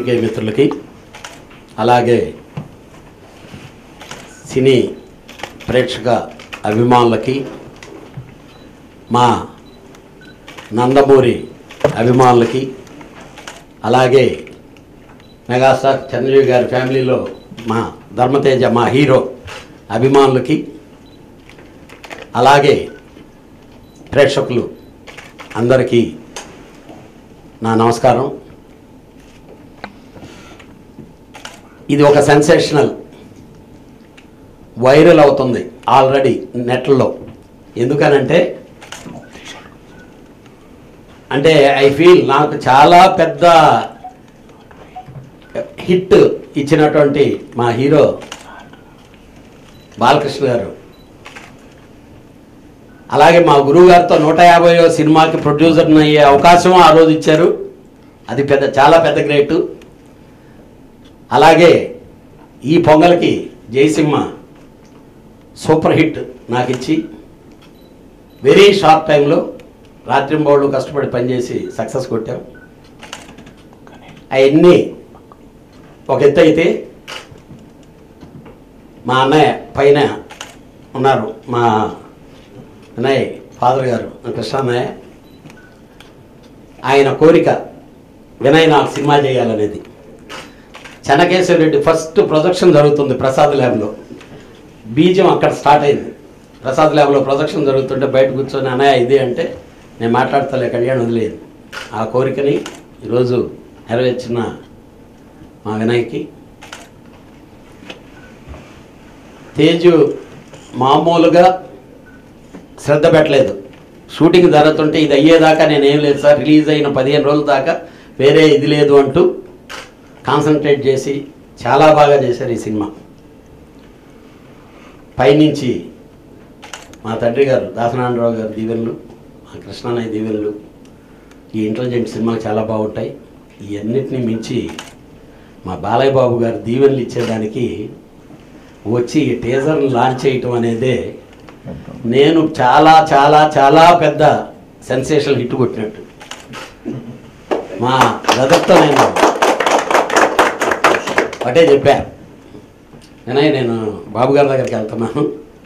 పాత్రికేయ మిత్రులకి అలాగే సినీ ప్రేక్షక అభిమానులకి మా నందమూరి అభిమానులకి అలాగే మెగాస్టార్ చంద్రబాబు గారి ఫ్యామిలీలో మా ధర్మతేజ మా హీరో అభిమానులకి అలాగే ప్రేక్షకులు అందరికీ నా నమస్కారం ఇది ఒక సెన్సేషనల్ వైరల్ అవుతుంది ఆల్రెడీ నెట్లో ఎందుకనంటే అంటే ఐ ఫీల్ నాకు చాలా పెద్ద హిట్ ఇచ్చినటువంటి మా హీరో బాలకృష్ణ గారు అలాగే మా గురువు గారితో నూట యాభైయో సినిమాకి ప్రొడ్యూసర్ అయ్యే అవకాశం ఆ రోజు ఇచ్చారు అది పెద్ద చాలా పెద్ద గ్రేటు అలాగే ఈ పొంగల్కి జయసింహ సూపర్ హిట్ నాకు ఇచ్చి వెరీ షార్ట్ టైంలో రాత్రింబౌళ్ళు కష్టపడి పనిచేసి సక్సెస్ కొట్టాం అవన్నీ ఒక ఎత్తు అయితే మా అన్నయ్య పైన ఉన్నారు మా అన్నయ్య ఫాదర్ గారు కృష్ణ అన్నయ్య ఆయన కోరిక వినయ్ నాకు సినిమా చేయాలనేది చెన్నకేశ్వర రెడ్డి ఫస్ట్ ప్రొజెక్షన్ జరుగుతుంది ప్రసాద్ ల్యాబ్లో బీజం అక్కడ స్టార్ట్ అయింది ప్రసాద్ ల్యాబ్లో ప్రొజెక్షన్ జరుగుతుంటే బయట కూర్చొని అన్నయ్య ఇది అంటే నేను మాట్లాడతలే కళ్యాణ్ వదిలేదు ఆ కోరికని ఈరోజు నెరవేర్చిన మా వినయ్కి తేజు మామూలుగా శ్రద్ధ పెట్టలేదు షూటింగ్ జరుగుతుంటే ఇది అయ్యేదాకా నేనేం లేదు సార్ రిలీజ్ అయిన పదిహేను రోజుల దాకా వేరే ఇది లేదు అంటూ కాన్సన్ట్రేట్ చేసి చాలా బాగా చేశారు ఈ సినిమా పైనుంచి మా తండ్రి గారు దాసనారాయణరావు గారు దీవెనలు మా కృష్ణానయ్య దీవెనలు ఈ ఇంటెలిజెంట్ సినిమాలు చాలా బాగుంటాయి ఇవన్నిటిని మించి మా బాలయ్య బాబు గారు దీవెనలు ఇచ్చేదానికి వచ్చి ఈ టీజర్ని లాంచ్ చేయటం అనేదే నేను చాలా చాలా చాలా పెద్ద సెన్సేషన్ హిట్ కొట్టినట్టు మా బ్రదర్తో నేను ఒకటే చెప్పా వినయ్ నేను బాబు గారి దగ్గరికి వెళ్తున్నాను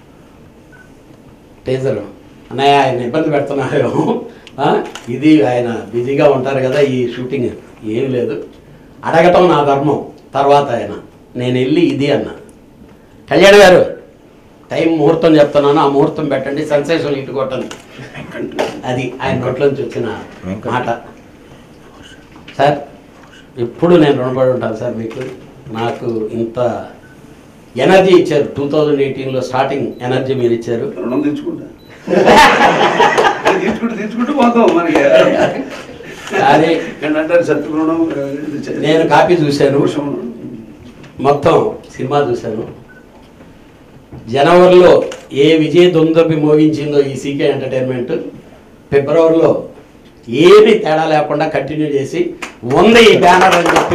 టీజర్ అన్నయ్య ఆయన ఇబ్బంది పెడుతున్నారేమో ఆ, ఇది ఆయన బిజీగా ఉంటారు కదా ఈ షూటింగ్ ఏం లేదు అడగటం నా ధర్మం తర్వాత ఆయన నేను వెళ్ళి ఇది అన్నా కళ్యాణ్ గారు టైం ముహూర్తం చెప్తున్నాను ఆ ముహూర్తం పెట్టండి సెన్సేషన్ ఇటు కొట్టండి అది ఆయన నోట్లోంచి వచ్చిన మాట సార్ ఎప్పుడు నేను రుణపడి ఉంటాను సార్ మీకు నాకు ఇంత ఎనర్జీ ఇచ్చారు టూ థౌజండ్ ఎయిటీన్లో స్టార్టింగ్ ఎనర్జీ మీరు ఇచ్చారు రుణం తెచ్చుకుంటా తీసుకుంటూ తీసుకుంటూ పోతాం మనకి అది ఏంటంటే సత్య రుణం నేను కాపీ చూశాను మొత్తం సినిమా చూశాను జనవరిలో ఏ విజయ దుందపి మోగించిందో ఈ సీకే ఎంటర్టైన్మెంట్ ఫిబ్రవరిలో ఏమీ తేడా లేకుండా కంటిన్యూ చేసి ఉంది ఈ బ్యానర్ అని చెప్పి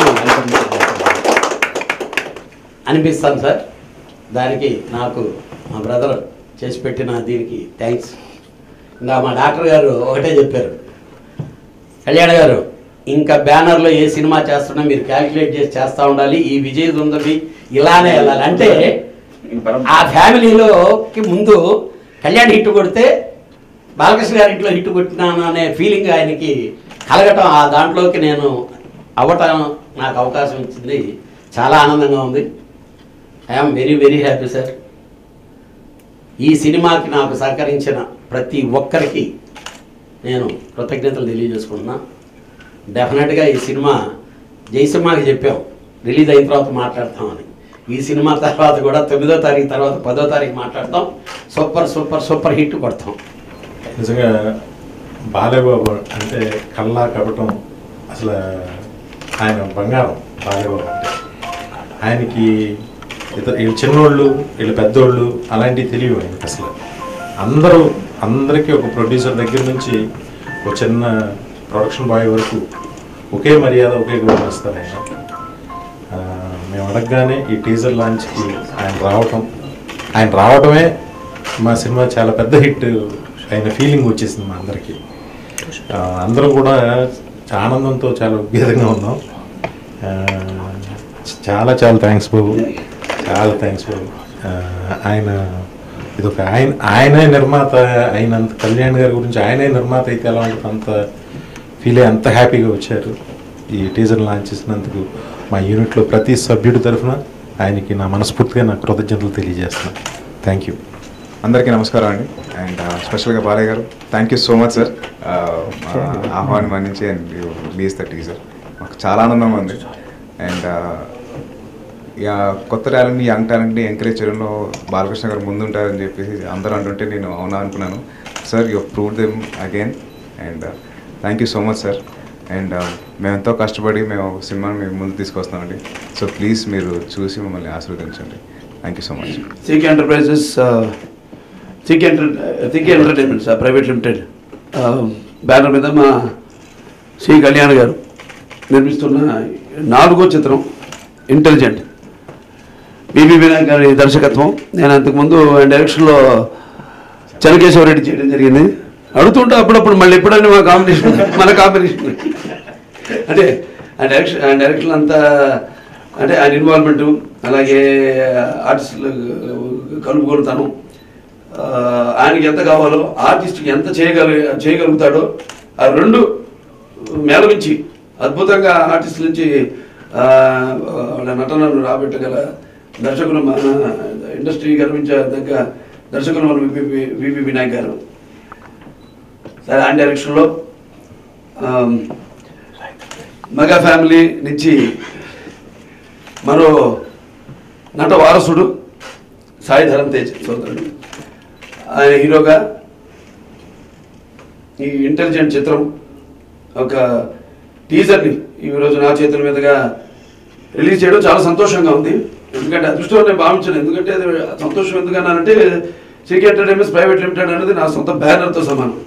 అనిపిస్తాను సార్ దానికి నాకు మా బ్రదర్ చేసి పెట్టిన దీనికి థ్యాంక్స్ ఇంకా మా డాక్టర్ గారు ఒకటే చెప్పారు కళ్యాణ్ గారు ఇంకా బ్యానర్లో ఏ సినిమా చేస్తున్నా మీరు క్యాల్కులేట్ చేసి చేస్తూ ఉండాలి ఈ విజయ్ దుందపి ఇలానే వెళ్ళాలి అంటే ఆ ఫ్యామిలీలోకి ముందు కళ్యాణ్ హిట్ కొడితే బాలకృష్ణ గారి ఇంట్లో హిట్ కొట్టినాను అనే ఫీలింగ్ ఆయనకి కలగటం ఆ దాంట్లోకి నేను అవ్వటం నాకు అవకాశం ఇచ్చింది చాలా ఆనందంగా ఉంది I'm very very happy sir ఈ సినిమాకి నాకు సహకరించిన ప్రతి ఒక్కరికి నేను కృతజ్ఞతలు తెలియజేసుకుంటున్నా డెఫినెట్గా ఈ సినిమా జయసింహాకి చెప్పాం రిలీజ్ అయిన తర్వాత మాట్లాడతామని ఈ సినిమా తర్వాత కూడా తొమ్మిదో తారీఖు తర్వాత పదో తారీఖు మాట్లాడతాం సూపర్ సూపర్ సూపర్ హిట్ కొడతాం నిజంగా బాలయ్యబాబు అంటే కల్లా కపటం అసలు ఆయన బంగారం బాలయ్యబాబు అంటే ఆయనకి ఇత వీళ్ళు చిన్నోళ్ళు వీళ్ళు పెద్దోళ్ళు అలాంటివి తెలియవు ఆయనకి అసలు అందరూ అందరికీ ఒక ప్రొడ్యూసర్ దగ్గర నుంచి ఒక చిన్న ప్రొడక్షన్ బాయ్ వరకు ఒకే మర్యాద ఒకే గౌరవం ఇస్తారు ఆయన ఆ, మేము అడగగానే ఈ టీజర్ లాంచ్కి ఆయన రావటం ఆయన రావటమే మా సినిమా చాలా పెద్ద హిట్ అయిన ఫీలింగ్ వచ్చేసింది మా అందరికీ ఆ, అందరం కూడా ఆనందంతో చాలా ఉద్వేదంగా ఉన్నాం ఆ, చాలా చాలా థ్యాంక్స్ బాబు చాలా థ్యాంక్స్ బాబు ఆ, ఆయన ఇది ఒక ఆయన ఆయనే నిర్మాత అయినంత కళ్యాణ్ గారి గురించి ఆయనే నిర్మాత అయితే ఎలా ఉంటుంది అంత ఫీల్ అయ్యి అంత హ్యాపీగా వచ్చారు ఈ టీజర్ లాంచ్ చేసినందుకు మా యూనిట్లో ప్రతి సభ్యుడి తరఫున ఆయనకి నా మనస్ఫూర్తిగా నా కృతజ్ఞతలు తెలియజేస్తున్నాను థ్యాంక్ యూ అందరికీ నమస్కారం అండి అండ్ స్పెషల్గా బాలయ్య గారు thank you so much sir ఆహ్వానం మన్నించి అండ్ రిలీజ్ ద టీజర్ మాకు చాలా ఆనందంగా ఉంది అండ్ ఇక కొత్త టాలెంట్ని యంగ్ టాలెంట్ని ఎంకరేజ్ చేయడంలో బాలకృష్ణ గారు ముందుంటారని చెప్పేసి అందరూ అంటుంటే నేను అవునా అనుకున్నాను sir you prove them again and thank you so much sir and మేము ఎంతో కష్టపడి మేము సినిమాని మేము ముందు తీసుకొస్తామండి సో ప్లీజ్ మీరు చూసి మమ్మల్ని ఆశీర్వదించండి thank you so much sick enterprises sick enter sick entertainments private limited banner మీద మా శ్రీ కళ్యాణ్ గారు నిర్మిస్తున్న నాలుగో చిత్రం ఇంటెలిజెంట్ బీబీ వినాయక్ గారి దర్శకత్వం నేను అంతకుముందు ఆయన డైరెక్షన్లో చెనకేశ్వరరెడ్డి చేయడం జరిగింది అడుగుతుంటే అప్పుడప్పుడు మళ్ళీ ఎప్పుడైనా మా కాంబినేషన్ మన కాంబినేషన్ అంటే ఆయన డైరెక్షన్ ఆయన డైరెక్షన్ అంతా అంటే ఆయన ఇన్వాల్వ్మెంట్ అలాగే ఆర్టిస్టులు కలుపుకొడతాను ఆయనకి ఎంత కావాలో ఆర్టిస్ట్కి ఎంత చేయగల చేయగలుగుతాడో ఆ రెండు మేళవించి అద్భుతంగా ఆర్టిస్ట్ నుంచి ఆ, వాళ్ళ నటనను రాబెట్టగల దర్శకులు మన ఇండస్ట్రీ గర్వించదగ్గ దర్శకులు మన విపి విపి వినాయక్ గారు సరే ఆయన డైరెక్షన్లో ఆమ్, మెగా ఫ్యామిలీ నుంచి మరో నట వారసుడు సాయి ధరం తేజ్ సోదరుడు ఆయన హీరోగా ఈ ఇంటెలిజెంట్ చిత్రం ఒక టీజర్ని ఈరోజు నా చేతుల మీదుగా రిలీజ్ చేయడం చాలా సంతోషంగా ఉంది ఎందుకంటే అదృష్టం నేను భావించాను ఎందుకంటే అది సంతోషం ఎందుకన్నానంటే సికి ఎంటర్టైన్మెంట్స్ ప్రైవేట్ లిమిటెడ్ అనేది నా సొంత బ్యానర్తో సమానం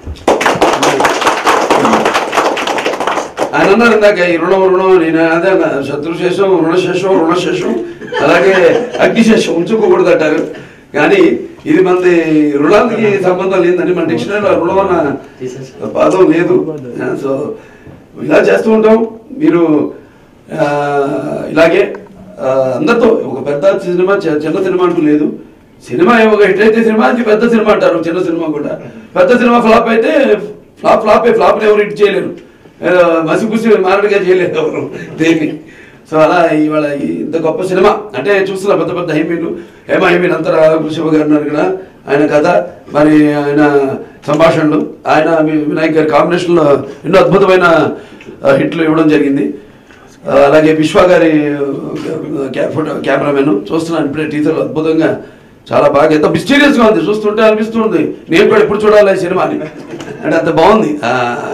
ఆయన అన్నారు ఇందాక ఈ రుణం రుణం నేను అదే అన్న శత్రుశేషం రుణశేషం రుణశేషం అలాగే అగ్నిశేషం ఉంచుకోకూడదు అంటారు కానీ ఇది మనది రుణానికి సంబంధం లేదని మన డిక్షనరీలో రుణం అన్న పదం లేదు సో ఇలా చేస్తూ ఉంటాం మీరు ఆ, ఇలాగే ఆ, అందరితో ఒక పెద్ద సినిమా చి- చిన్న సినిమా అంటూ లేదు సినిమా ఒక హిట్ అయితే సినిమా అది పెద్ద సినిమా అంటారు చిన్న సినిమా కూడా పెద్ద సినిమా ఫ్లాప్ అయితే ఫ్లాప్ ఫ్లాప్ ఫ్లాప్ ఎవరు హిట్ చేయలేరు ఏదో మసిపూసి మారడుగా చేయలేరు ఎవరు దేన్ని సో అలా ఇవాళ ఈ ఇంత గొప్ప సినిమా అంటే చూస్తున్నా పెద్ద పెద్ద హైమీలు హేమ హైమీలు అంతరా శివ గారు ఉన్నారు ఇక్కడ ఆయన కథ మరి ఆయన సంభాషణలు ఆయన వి- వినాయక్ గారి కాంబినేషన్లో ఎన్నో అద్భుతమైన ఆ, హిట్లు ఇవ్వడం జరిగింది ఆ, అలాగే విశ్వ గారి ఆ, క్యా- ఫోటో కెమెరామెన్ చూస్తున్నాను ఇప్పుడే టీచర్లు అద్భుతంగా చాలా బాగా ఎంత మిస్టీరియస్గా ఉంది చూస్తుంటే అనిపిస్తుంది నేను కూడా ఎప్పుడు చూడాలి ఈ సినిమాని అంటే అంత బాగుంది ఆ,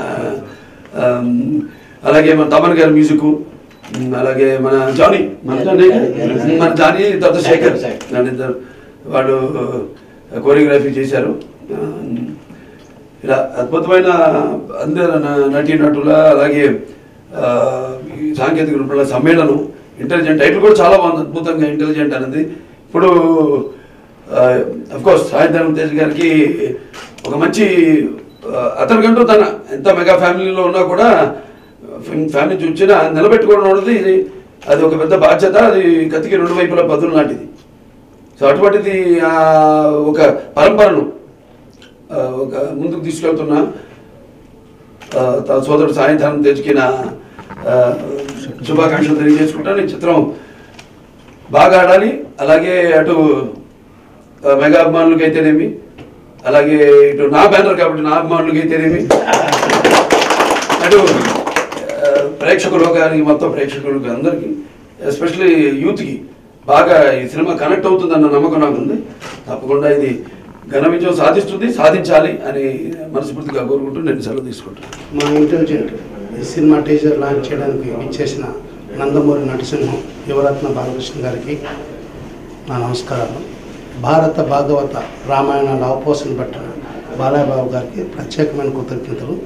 ఆమ్, అలాగే మన తమన్ గారి మ్యూజిక్ అలాగే మన జానీ మన జానీ మన జానీ తర్వాత శేఖర్ వాళ్ళిద్దరు వాళ్ళు కోరియోగ్రఫీ చేశారు ఆమ్, ఇలా అద్భుతమైన అందరు న- నటీ నటుల అలాగే ఆ, ఈ సాంకేతిక రూపంలో సమ్మేళనం ఇంటెలిజెంట్ టైటిల్ కూడా చాలా బాగుంది అద్భుతంగా ఇంటెలిజెంట్ అనేది ఇప్పుడు కోర్స్ సాయంత్రం తేజ్ గారికి ఒక మంచి ఆ, అతనికంటూ తన ఎంత మెగా ఫ్యామిలీలో ఉన్నా కూడా ఫ్యామిలీ చూసినా నిలబెట్టుకోవడం అనేది అది ఒక పెద్ద బాధ్యత అది కత్తికి రెండు వైపుల పదులు లాంటిది సో అటువంటిది ఆ, ఒక పరంపరను ఆ, ఒక ముందుకు తీసుకెళ్తున్న ఆ, తన సోదరుడు సాయంత్రం తెచ్చుకిన శుభాకాంక్షలు తెలియజేసుకుంటాను ఈ చిత్రం బాగా ఆడాలి అలాగే అటు ఆ, మెగా అభిమానులకి అయితేనేమి అలాగే ఇటు నా బ్యానర్ కాబట్టి నా అభిమానులకి అయితేనేమి అటు ఆ, ప్రేక్షక లోకానికి మొత్తం ప్రేక్షకులకి అందరికీ ఎస్పెషల్లీ యూత్కి బాగా ఈ సినిమా కనెక్ట్ అవుతుందన్న నమ్మకం నాకు ఉంది తప్పకుండా ఇది ఘన విజయం సాధిస్తుంది సాధించాలి అని మనస్ఫూర్తిగా కోరుకుంటూ నేను సెలవు తీసుకుంటాను మా ఇంటెలిజెంట్ ఈ సినిమా టీజర్ లాంచ్ చేయడానికి ఇచ్చేసిన నందమూరి నరసింహం యువరత్న బాలకృష్ణ గారికి నా నమస్కారాలు భారత భాగవత రామాయణాల అవపోసన పట్టిన బాలయ్య బాబు గారికి ప్రత్యేకమైన కృతజ్ఞతలు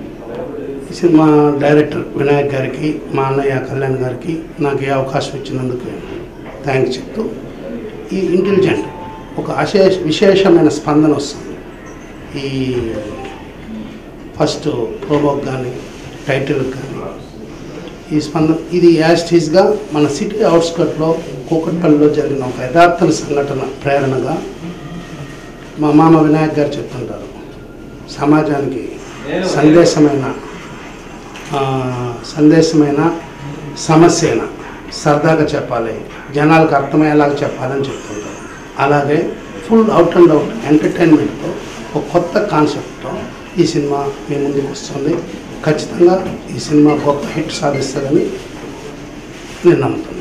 ఈ సినిమా డైరెక్టర్ వినాయక్ గారికి మా అన్నయ్య కళ్యాణ్ గారికి నాకు ఈ అవకాశం ఇచ్చినందుకు థ్యాంక్స్ చెప్తూ ఈ ఇంటెలిజెంట్ ఒక అశేష విశేషమైన స్పందన వస్తుంది ఈ ఫస్ట్ ప్రోమోకి కానీ టైటిల్ కానీ ఈ స్పందన ఇది యాస్టీస్గా మన సిటీ అవుట్స్కట్లో కూకట్పల్లిలో జరిగిన ఒక యథార్థ సంఘటన ప్రేరణగా మా మామ వినాయక్ గారు చెప్తుంటారు సమాజానికి సందేశమైన ఆ, సందేశమైన సమస్యన సరదాగా చెప్పాలి జనాలకు అర్థమయ్యేలాగా చెప్పాలని చెప్తుంటారు అలాగే ఫుల్ అవుట్ అండ్ అవుట్ ఎంటర్టైన్మెంట్తో ఒక కొత్త కాన్సెప్ట్తో ఈ సినిమా మీ ముందుకు వస్తుంది ఖచ్చితంగా ఈ సినిమా గొప్ప హిట్ సాధిస్తుందని నేను నమ్ముతున్నాను